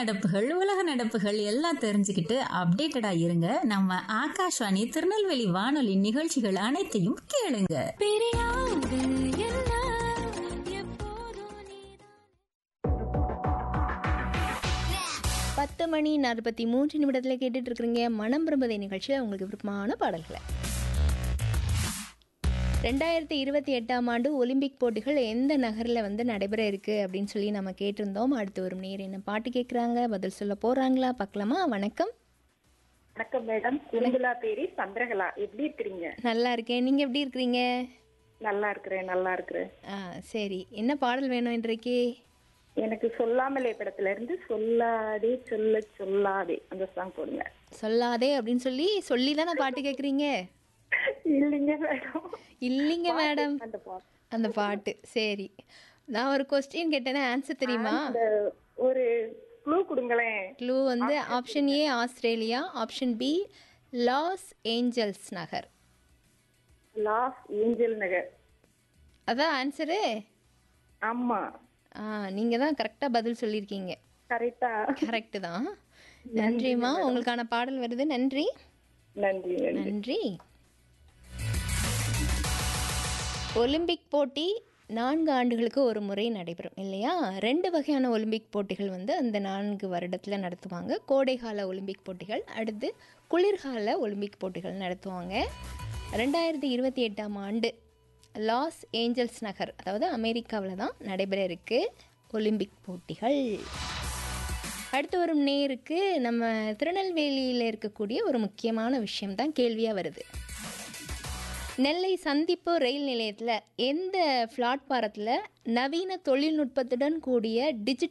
நடப்புகள் உலக நடப்புகள் எல்லாம் தெரிஞ்சுக்கிட்டு அப்டேட்டடா இருங்க நம்ம ஆகாஷ்வாணி திருநெல்வேலி வானொலி நிகழ்ச்சிகள் அனைத்தையும் கேளுங்க பத்து மணி நாற்பத்தி மூன்று நிமிடத்தில் கேட்டுட்டு இருக்கிறீங்க மனம் பிரம்பதை நிகழ்ச்சியில் உங்களுக்கு விருப்பமான பாடல்களை ரெண்டாயிரத்தி இருபத்தி எட்டாம் ஆண்டு ஒலிம்பிக் போட்டிகள் எந்த நகரில் வந்து நடைபெற இருக்கு அப்படின்னு சொல்லி நம்ம கேட்டிருந்தோம் அடுத்து வரும் நேர் என்ன பாட்டு கேட்குறாங்க பதில் சொல்ல போகிறாங்களா பார்க்கலாமா வணக்கம் வணக்கம் மேடம் குருங்குலா பேரி சந்திரகலா எப்படி இருக்கிறீங்க நல்லா இருக்கேன் நீங்கள் எப்படி இருக்கிறீங்க நல்லா இருக்கிறேன் நல்லா இருக்கிறேன் ஆ சரி என்ன பாடல் வேணும் இன்றைக்கு எனக்கு சொல்லாமலே படத்துல இருந்து சொல்லாதே சொல்ல சொல்லாதே அந்த சாங் போடுங்க சொல்லாதே அப்படின்னு சொல்லி சொல்லி தானே பாட்டு கேட்குறீங்க இல்லைங்க மேடம் இல்லைங்க மேடம் அந்த பாட்டு அந்த பாட்டு சரி நான் ஒரு கொஸ்டின் கேட்டேன்னா ஆன்சர் தெரியுமா அந்த ஒரு க்ளூ கொடுங்களேன் க்ளூ வந்து option A Australia option B Los Angeles நகர் லாஸ் ஏஞ்சல் நகர் அதான் ஆன்சரு ஆமா ஆ நீங்கள் தான் கரெக்டாக பதில் சொல்லியிருக்கீங்க கரெக்டா கரெக்டு தான் நன்றிம்மா உங்களுக்கான பாடல் வருது நன்றி நன்றி நன்றி நன்றி ஒலிம்பிக் போட்டி நான்கு ஆண்டுகளுக்கு ஒரு முறை நடைபெறும் இல்லையா ரெண்டு வகையான ஒலிம்பிக் போட்டிகள் வந்து அந்த நான்கு வருடத்தில் நடத்துவாங்க கோடைகால ஒலிம்பிக் போட்டிகள் அடுத்து குளிர்கால ஒலிம்பிக் போட்டிகள் நடத்துவாங்க ரெண்டாயிரத்தி இருபத்தி எட்டாம் ஆண்டு லாஸ் ஏஞ்சல்ஸ் நகர் அதாவது அமெரிக்காவில் தான் நடைபெற இருக்கு ஒலிம்பிக் போட்டிகள் அடுத்து வரும் நேருக்கு நம்ம திருநெல்வேலியில் இருக்கக்கூடிய ஒரு முக்கியமான விஷயம் தான் கேள்வியாக வருது நெல்லை சந்திப்பு ரயில் நிலையத்தில் எந்த பிளாட்பாரத்தில் நவீன தொழில்நுட்பத்துடன் கூடிய டிஜிட்டல்